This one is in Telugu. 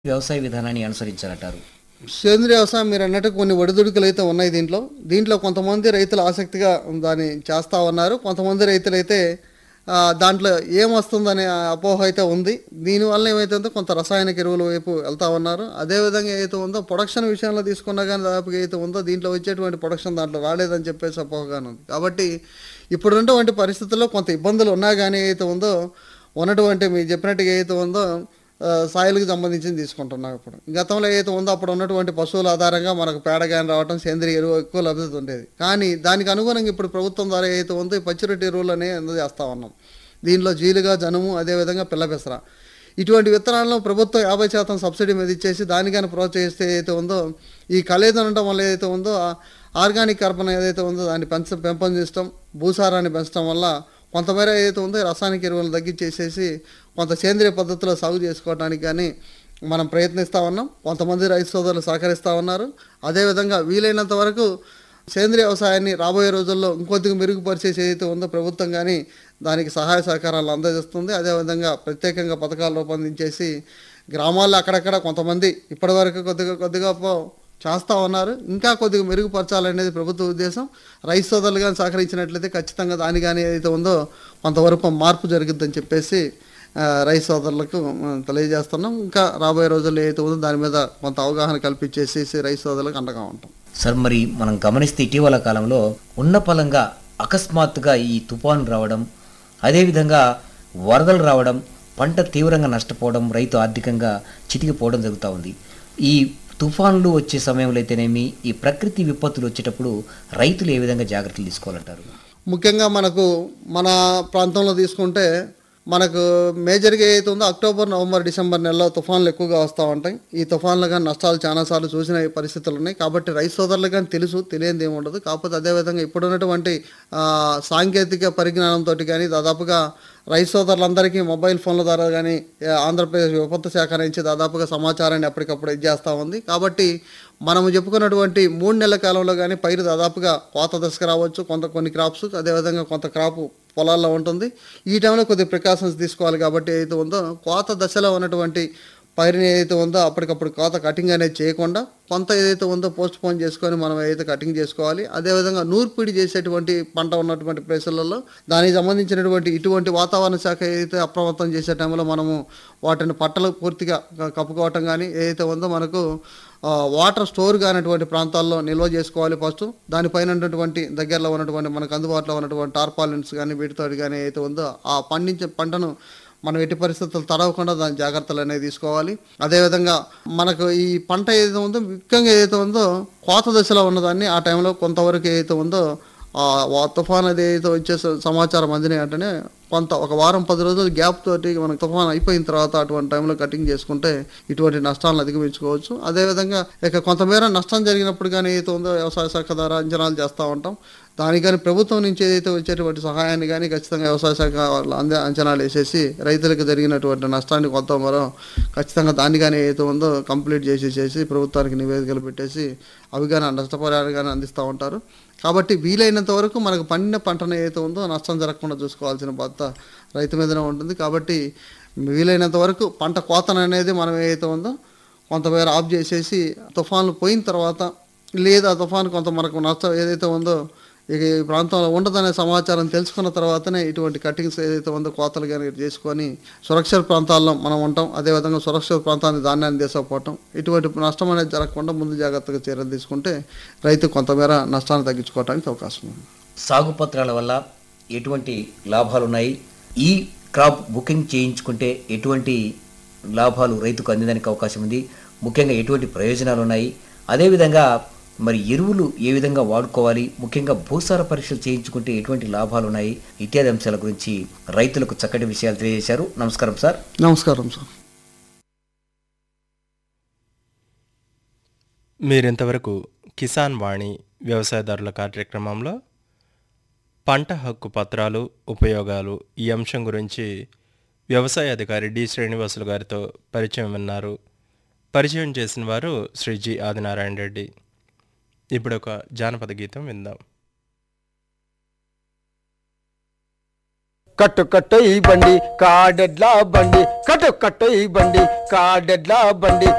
వ్యవసాయ విధానాన్ని అనుసరించాలంటారు సేంద్రియ వ్యవసాయం మీరు అన్నట్టు కొన్ని ఒడిదుడుకులు అయితే ఉన్నాయి దీంట్లో దీంట్లో కొంతమంది రైతులు ఆసక్తిగా దాన్ని చేస్తూ ఉన్నారు కొంతమంది రైతులు అయితే ఆ, దాంట్లో ఏం వస్తుందనే అపోహ అయితే ఉంది దీనివల్ల ఏమైతుందో కొంత రసాయనిక ఎరువుల వైపు వెళ్తా ఉన్నారు అదేవిధంగా ఏదైతే ఉందో ప్రొడక్షన్ విషయంలో తీసుకున్నా కానీ దాదాపుగా అయితే ఉందో దీంట్లో వచ్చేటువంటి ప్రొడక్షన్ దాంట్లో రాలేదని చెప్పేసి అపోహగానే ఉంది కాబట్టి ఇప్పుడున్నటువంటి పరిస్థితుల్లో కొంత ఇబ్బందులు ఉన్నా కానీ అయితే ఉందో ఉన్నటువంటి మీరు చెప్పినట్టుగా ఏదైతే ఉందో ఆ, సాయిల్కి సంబంధించింది తీసుకుంటున్నాం ఇప్పుడు గతంలో ఏదైతే ఉందో అప్పుడు ఉన్నటువంటి పశువుల ఆధారంగా మనకు పేడ కానీ రావటం సేంద్రియ ఎరువు ఎక్కువ లభ్యత ఉండేది కానీ దానికి అనుగుణంగా ఇప్పుడు ప్రభుత్వం ద్వారా ఏదైతే ఉందో ఈ పచ్చిరొట్టి ఎరువులు అనేవి అందజేస్తా ఉన్నాం దీనిలో జీలుగా జనుము అదేవిధంగా పిల్ల పెసర ఇటువంటి విత్తనాలను ప్రభుత్వం యాభై శాతం సబ్సిడీ మీద ఇచ్చేసి దానికని ప్రోత్సహిస్తే ఏదైతే ఉందో ఈ కలేజ ఉండటం వల్ల ఏదైతే ఉందో ఆ ఆర్గానిక్ కర్బన ఏదైతే ఉందో దాన్ని పెంచ పెంపొందించడం భూసారాన్ని పెంచడం వల్ల కొంతమేర ఏదైతే ఉందో ఈ రసాయనిక ఎరువులు తగ్గించేసేసి కొంత సేంద్రియ పద్ధతిలో సాగు చేసుకోవడానికి కానీ మనం ప్రయత్నిస్తూ ఉన్నాం కొంతమంది రైతు సోదరులు సహకరిస్తూ ఉన్నారు అదేవిధంగా వీలైనంత వరకు సేంద్రియ వ్యవసాయాన్ని రాబోయే రోజుల్లో ఇంకొద్దిగా మెరుగుపరిచేసి ఏదైతే ఉందో ప్రభుత్వం కానీ దానికి సహాయ సహకారాలు అందజేస్తుంది అదేవిధంగా ప్రత్యేకంగా పథకాలు రూపొందించేసి గ్రామాల్లో అక్కడక్కడ కొంతమంది ఇప్పటివరకు కొద్దిగా కొద్దిగా పో- చేస్తూ ఉన్నారు ఇంకా కొద్దిగా మెరుగుపరచాలనేది ప్రభుత్వ ఉద్దేశం రైతు సోదరులు కానీ సహకరించినట్లయితే ఖచ్చితంగా దాని కానీ ఏదైతే ఉందో కొంతవరకు మార్పు జరుగుద్దని చెప్పేసి ఆ, రైతు సోదరులకు మనం తెలియజేస్తున్నాం ఇంకా రాబోయే రోజుల్లో ఏదైతే ఉందో దాని మీద కొంత అవగాహన కల్పించేసి రైతు సోదరులకు అండగా ఉంటాం సార్ మరి మనం గమనిస్తే ఇటీవల కాలంలో ఉన్న పలంగా అకస్మాత్తుగా ఈ తుఫాను రావడం అదేవిధంగా వరదలు రావడం పంట తీవ్రంగా నష్టపోవడం రైతు ఆర్థికంగా చితికిపోవడం జరుగుతూ ఉంది ఈ తుఫాన్లు వచ్చే సమయంలో అయితేనేమి ఈ ప్రకృతి విపత్తులు వచ్చేటప్పుడు రైతులు ఏ విధంగా జాగ్రత్తలు తీసుకోవాలంటారు ముఖ్యంగా మనకు మన ప్రాంతంలో తీసుకుంటే మనకు మేజర్గా ఏదైతే ఉందో అక్టోబర్ నవంబర్ డిసెంబర్ నెలలో తుఫాన్లు ఎక్కువగా వస్తూ ఉంటాయి ఈ తుఫాన్లు కానీ నష్టాలు చాలాసార్లు చూసిన ఈ పరిస్థితులు ఉన్నాయి కాబట్టి రైతు సోదరులకు కానీ తెలుసు తెలియనిది ఏమి ఉండదు కాకపోతే అదేవిధంగా ఇప్పుడున్నటువంటి ఆ, సాంకేతిక పరిజ్ఞానంతో కానీ దాదాపుగా రైతు సోదరులందరికీ మొబైల్ ఫోన్ల ద్వారా కానీ ఆంధ్రప్రదేశ్ విపత్తు శాఖ నుంచి దాదాపుగా సమాచారాన్ని ఎప్పటికప్పుడు ఇచ్చేస్తూ ఉంది కాబట్టి మనము చెప్పుకున్నటువంటి మూడు నెలల కాలంలో కానీ పైరు దాదాపుగా కోత దశకు రావచ్చు కొంత కొన్ని క్రాప్స్ అదేవిధంగా కొంత క్రాప్ పొలాల్లో ఉంటుంది ఈ టైంలో కొద్ది ప్రికాషన్స్ తీసుకోవాలి కాబట్టి ఏదైతే ఉందో కోత దశలో ఉన్నటువంటి పైరుని ఏదైతే ఉందో అప్పటికప్పుడు కోత కటింగ్ అనేది చేయకుండా కొంత ఏదైతే ఉందో పోస్ట్ పోన్ చేసుకొని మనం ఏదైతే కటింగ్ చేసుకోవాలి అదేవిధంగా నూర్పిడి చేసేటువంటి పంట ఉన్నటువంటి ప్లేసులలో దానికి సంబంధించినటువంటి ఇటువంటి వాతావరణ శాఖ ఏదైతే అప్రమత్తం చేసే టైంలో మనము వాటిని పట్టలు పూర్తిగా క- కప్పుకోవటం కానీ ఏదైతే ఉందో మనకు ఆ, వాటర్ స్టోర్ కానటువంటి ప్రాంతాల్లో నిల్వ చేసుకోవాలి ఫస్ట్ దానిపైన ఉన్నటువంటి దగ్గరలో ఉన్నటువంటి మనకు అందుబాటులో ఉన్నటువంటి టార్పాలిన్స్ కానీ వీటితో కానీ ఏదైతే ఉందో ఆ పండించే పంటను మనం ఎట్టి పరిస్థితులు తడవకుండా దాని జాగ్రత్తలు అనేవి తీసుకోవాలి అదేవిధంగా మనకు ఈ పంట ఏదైతే ఉందో ముఖ్యంగా ఏదైతే ఉందో కోత దశలో ఉన్నదాన్ని ఆ టైంలో కొంతవరకు ఏదైతే ఉందో ఆ వా- తుఫాన్ అది ఏదైతే వచ్చే స- సమాచారం అందినాయి అంటేనే కొంత ఒక వారం పది రోజులు గ్యాప్ తోటి మనకు తుఫాన్ అయిపోయిన తర్వాత అటువంటి టైంలో కటింగ్ చేసుకుంటే ఇటువంటి నష్టాలను అధిగమించుకోవచ్చు అదేవిధంగా ఇక కొంతమేర నష్టం జరిగినప్పుడు కానీ ఏదైతే ఉందో వ్యవసాయ శాఖ ద్వారా అంచనాలు చేస్తూ ఉంటాం దానికి కానీ ప్రభుత్వం నుంచి ఏదైతే వచ్చేటువంటి సహాయాన్ని కానీ ఖచ్చితంగా వ్యవసాయ శాఖ వాళ్ళు అందే అంచనాలు వేసేసి రైతులకు జరిగినటువంటి నష్టాన్ని కొంత మరో ఖచ్చితంగా దాన్ని కానీ ఏదైతే ఉందో కంప్లీట్ చేసేసేసి ప్రభుత్వానికి నివేదికలు పెట్టేసి అవి కానీ నష్టపరిహారం కానీ అందిస్తూ ఉంటారు కాబట్టి వీలైనంత వరకు మనకు పండిన పంటను ఏదైతే ఉందో నష్టం జరగకుండా చూసుకోవాల్సిన బాధ్యత రైతు మీదనే ఉంటుంది కాబట్టి వీలైనంత వరకు పంట కోతన అనేది మనం ఏదైతే ఉందో కొంతమేర ఆఫ్ చేసేసి తుఫాన్లు పోయిన తర్వాత లేదా తుఫాన్ కొంత మనకు నష్టం ఏదైతే ఉందో ఇక ఈ ప్రాంతంలో ఉండదనే సమాచారం తెలుసుకున్న తర్వాతనే ఇటువంటి కటింగ్స్ ఏదైతే ఉందో కోతలు కానీ చేసుకొని సురక్షిత ప్రాంతాల్లో మనం ఉంటాం అదేవిధంగా సురక్షిత ప్రాంతాన్ని ధాన్యాన్ని తీసుకుపోవటం ఇటువంటి నష్టం అనేది జరగకుండా ముందు జాగ్రత్తగా చర్యలు తీసుకుంటే రైతు కొంతమేర నష్టాన్ని తగ్గించుకోవడానికి అవకాశం ఉంది సాగు పత్రాల వల్ల ఎటువంటి లాభాలు ఉన్నాయి ఈ క్రాప్ బుకింగ్ చేయించుకుంటే ఎటువంటి లాభాలు రైతుకు అందేదానికి అవకాశం ఉంది ముఖ్యంగా ఎటువంటి ప్రయోజనాలు ఉన్నాయి అదేవిధంగా మరి ఎరువులు ఏ విధంగా వాడుకోవాలి ముఖ్యంగా భూసార పరీక్షలు చేయించుకుంటే ఎటువంటి లాభాలు ఉన్నాయి ఇత్యాది అంశాల గురించి రైతులకు చక్కటి విషయాలు తెలియజేశారు నమస్కారం సార్ నమస్కారం సార్ మీరింతవరకు కిసాన్ వాణి వ్యవసాయదారుల కార్యక్రమంలో పంట హక్కు పత్రాలు ఉపయోగాలు ఈ అంశం గురించి వ్యవసాయ అధికారి డి శ్రీనివాసులు గారితో పరిచయం విన్నారు పరిచయం చేసిన వారు శ్రీ జి ఆదినారాయణ రెడ్డి ఇప్పుడు ఒక జానపద గీతం విందాం కట్టు కట్టు ఈ బండి కాడెడ్ల బండి కట్టు కట్టు ఈ బండి కాడెడ్ల బండి